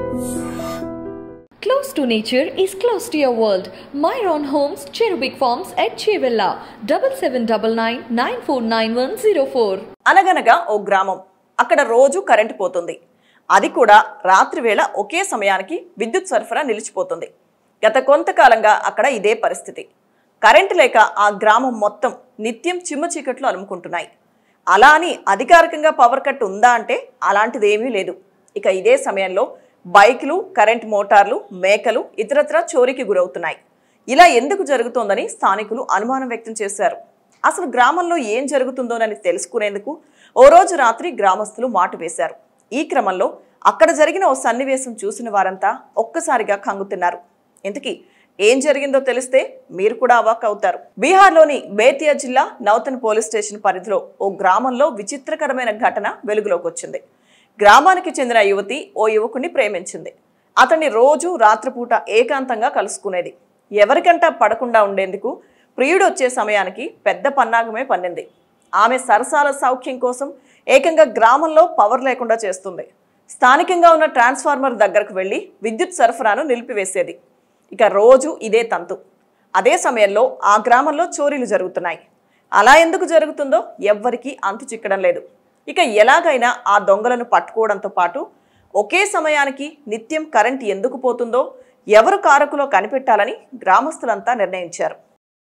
Close to nature is close to your world. Myron Homes, Cherubic Farms at Chevilla, double seven double nine nine four nine one zero four. అనగనగా ఓ గ్రామం అక్కడ రోజు current పోతుంది అది కూడా రాత్రి వేళ ఒకే సమయానికి విద్యుత్ సరఫరా నిలిచిపోతుంది గత కొంతకాలంగా అక్కడ ఇదే పరిస్థితి కరెంటు లేక ఆ గ్రామం మొత్తం నిత్యం చిమ్మ చీకట్లు అలుముకుంటున్నాయి అలా అని అధికారికంగా పవర్ కట్ ఉందా అంటే అలాంటిది ఏమీ లేదు ఇక ఇదే సమయంలో బైకులు కరెంట్ మోటార్లు మేకలు ఇతరత్ర చోరీకి గురవుతున్నాయి ఇలా ఎందుకు జరుగుతోందని స్థానికులు అనుమానం వ్యక్తం చేశారు అసలు గ్రామంలో ఏం జరుగుతుందోనని తెలుసుకునేందుకు ఓ రోజు రాత్రి గ్రామస్తులు మాటు వేశారు ఈ క్రమంలో అక్కడ జరిగిన ఓ సన్నివేశం చూసిన వారంతా ఒక్కసారిగా కంగుతున్నారు ఇంతకీ ఏం జరిగిందో తెలిస్తే మీరు కూడా అవాక్ అవుతారు బీహార్లోని బేతియా జిల్లా నౌతన్ పోలీస్ స్టేషన్ పరిధిలో ఓ గ్రామంలో విచిత్రకరమైన ఘటన వెలుగులోకి వచ్చింది గ్రామానికి చెందిన యువతి ఓ యువకుని ప్రేమించింది అతన్ని రోజు రాత్రిపూట ఏకాంతంగా కలుసుకునేది ఎవరికంటా పడకుండా ఉండేందుకు ప్రియుడు వచ్చే సమయానికి పెద్ద పన్నాగమే పన్నింది ఆమె సరసాల సౌఖ్యం కోసం ఏకంగా గ్రామంలో పవర్ లేకుండా చేస్తుంది స్థానికంగా ఉన్న ట్రాన్స్ఫార్మర్ దగ్గరకు వెళ్లి విద్యుత్ సరఫరాను నిలిపివేసేది ఇక రోజు ఇదే తంతు అదే సమయంలో ఆ గ్రామంలో చోరీలు జరుగుతున్నాయి అలా ఎందుకు జరుగుతుందో ఎవ్వరికీ అంతు చిక్కడం లేదు ఇక ఎలాగైనా ఆ దొంగలను పట్టుకోవడంతో పాటు ఒకే సమయానికి నిత్యం కరెంట్ ఎందుకు పోతుందో ఎవరు కారకులో కనిపెట్టాలని గ్రామస్తులంతా నిర్ణయించారు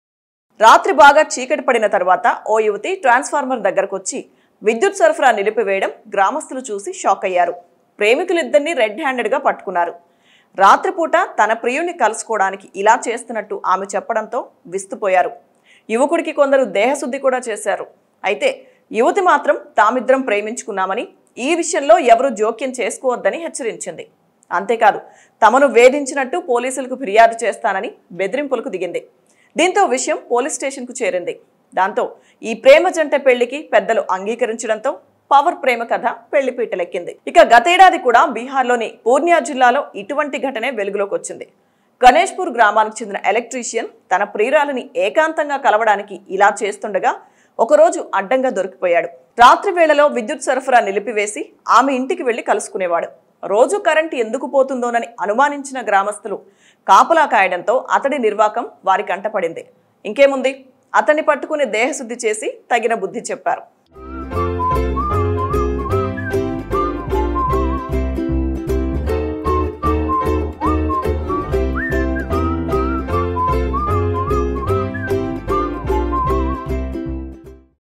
రాత్రి బాగా చీకటి పడిన తర్వాత ఓ యువతి ట్రాన్స్ఫార్మర్ దగ్గరకు వచ్చి విద్యుత్ సరఫరా నిలిపివేయడం గ్రామస్తులు చూసి షాక్ అయ్యారు ప్రేమికులిద్దరినీ రెడ్ హ్యాండెడ్గా పట్టుకున్నారు రాత్రిపూట తన ప్రియుణ్ణి కలుసుకోవడానికి ఇలా చేస్తున్నట్టు ఆమె చెప్పడంతో విస్తుపోయారు యువకుడికి కొందరు దేహశుద్ధి కూడా చేశారు అయితే యువతి మాత్రం తామిద్దరం ప్రేమించుకున్నామని ఈ విషయంలో ఎవరు జోక్యం చేసుకోవద్దని హెచ్చరించింది అంతేకాదు తమను వేధించినట్టు పోలీసులకు ఫిర్యాదు చేస్తానని బెదిరింపులకు దిగింది దీంతో విషయం పోలీస్ స్టేషన్కు చేరింది దాంతో ఈ ప్రేమ జంట పెళ్లికి పెద్దలు అంగీకరించడంతో పవర్ ప్రేమ కథ పెళ్లిపీటలెక్కింది ఇక గతేడాది కూడా బీహార్లోని పూర్ణియా జిల్లాలో ఇటువంటి ఘటనే వెలుగులోకి వచ్చింది గణేష్పూర్ గ్రామానికి చెందిన ఎలక్ట్రీషియన్ తన ప్రియురాలిని ఏకాంతంగా కలవడానికి ఇలా చేస్తుండగా ఒకరోజు అడ్డంగా దొరికిపోయాడు రాత్రి వేళలో విద్యుత్ సరఫరా నిలిపివేసి ఆమె ఇంటికి వెళ్లి కలుసుకునేవాడు రోజు కరెంటు ఎందుకు పోతుందోనని అనుమానించిన గ్రామస్తులు కాపలా కాయడంతో అతడి నిర్వాకం వారి కంటపడింది ఇంకేముంది అతన్ని పట్టుకుని దేహశుద్ధి చేసి తగిన బుద్ధి చెప్పారు